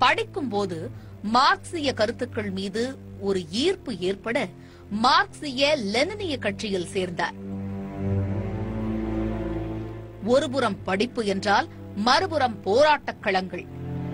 படிக்கும் போது மார்க்சிய கருத்துக்கள் மீது ஒரு ஈர்ப்பு ஏற்பட மார்க்சிய லெனினிய கட்சியில் சேர்ந்தார் ஒருபுறம் படிப்பு என்றால் மறுபுறம் போராட்டக் களங்கள்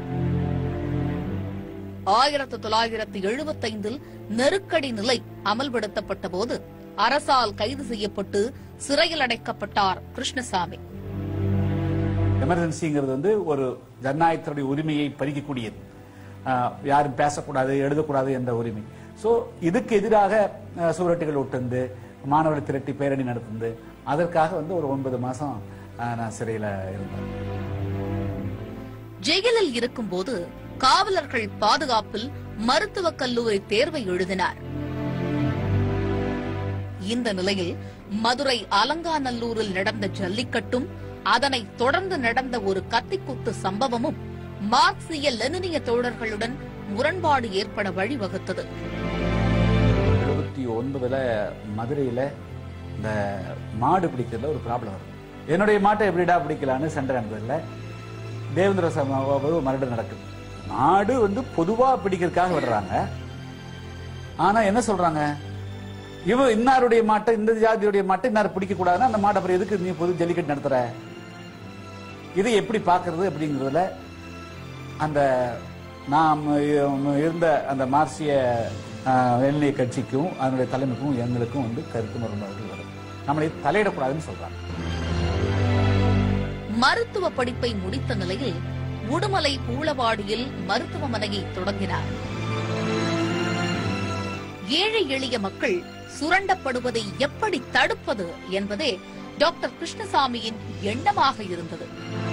ஆயிரத்து தொள்ளாயிரத்து எழுபத்தைந்தில் நெருக்கடி நிலை அமல்படுத்தப்பட்ட போது அரசால் கைது செய்யப்பட்டு சிறையில் அடைக்கப்பட்டார் கிருஷ்ணசாமி எமர்ஜென்சிங்கிறது வந்து ஒரு ஜனநாயகத்தினுடைய உரிமையை பறிக்கக்கூடியது ஆஹ் யாரும் பேசக்கூடாது எழுதக்கூடாது என்ற உரிமை சோ இதுக்கு எதிராக ஆஹ் சுவரொட்டிகள் ஒட்டுந்து மாணவர்களை திரட்டி பேரணி நடத்துந்து அதற்காக வந்து ஒரு ஒன்பது மாசம் ஆஹ் நான் சிறையில இருந்தேன் ஜெயிலில் இருக்கும்போது காவலர்கள் பாதுகாப்பில் மருத்துவக் கல்லூரி தேர்வை எழுதினார் இந்த நிலையில் மதுரை அலங்காநல்லூரில் நடந்த ஜல்லிக்கட்டும் அதனைத் தொடர்ந்து நடந்த ஒரு கத்திக்குத்து சம்பவமும் மார்க்சிய லெனினிய தோழர்களுடன் முரண்பாடு ஏற்பட வழிவகுத்தது எழுபத்தி ஒன்பதுல மதுரையில இந்த மாடு பிடிக்கிறதுல ஒரு ப்ராப்ளம் வரும் என்னுடைய மாட்டை எப்படிடா பிடிக்கலான்னு சண்டை நடந்ததில்ல தேவேந்திர சம ஒரு மறுபடியும் நடக்குது மாடு வந்து பொதுவா பிடிக்கிறதுக்காக விடுறாங்க ஆனா என்ன சொல்றாங்க இவன் இன்னாருடைய மாட்டை இந்த ஜாதியுடைய மாட்டை இன்னார் பிடிக்க கூடாதுன்னா அந்த மாட்டை அப்புறம் எதுக்கு நீ பொது ஜல்லிக்கட்டு நடத்துற இதை எப்படி பாக்குறது அப்படிங்கறதுல அந்த நாம் இருந்த அந்த மார்க்சிய வெள்ளிய கட்சிக்கும் அதனுடைய தலைமைக்கும் எங்களுக்கும் வந்து கருத்து முரண்பாடுகள் வரும் நம்மளை தலையிடக்கூடாதுன்னு சொல்றாங்க மருத்துவ படிப்பை முடித்த நிலையில் உடுமலை பூளவாடியில் மருத்துவமனையை தொடங்கினார் ஏழை எளிய மக்கள் சுரண்டப்படுவதை எப்படி தடுப்பது என்பதே டாக்டர் கிருஷ்ணசாமியின் எண்ணமாக இருந்தது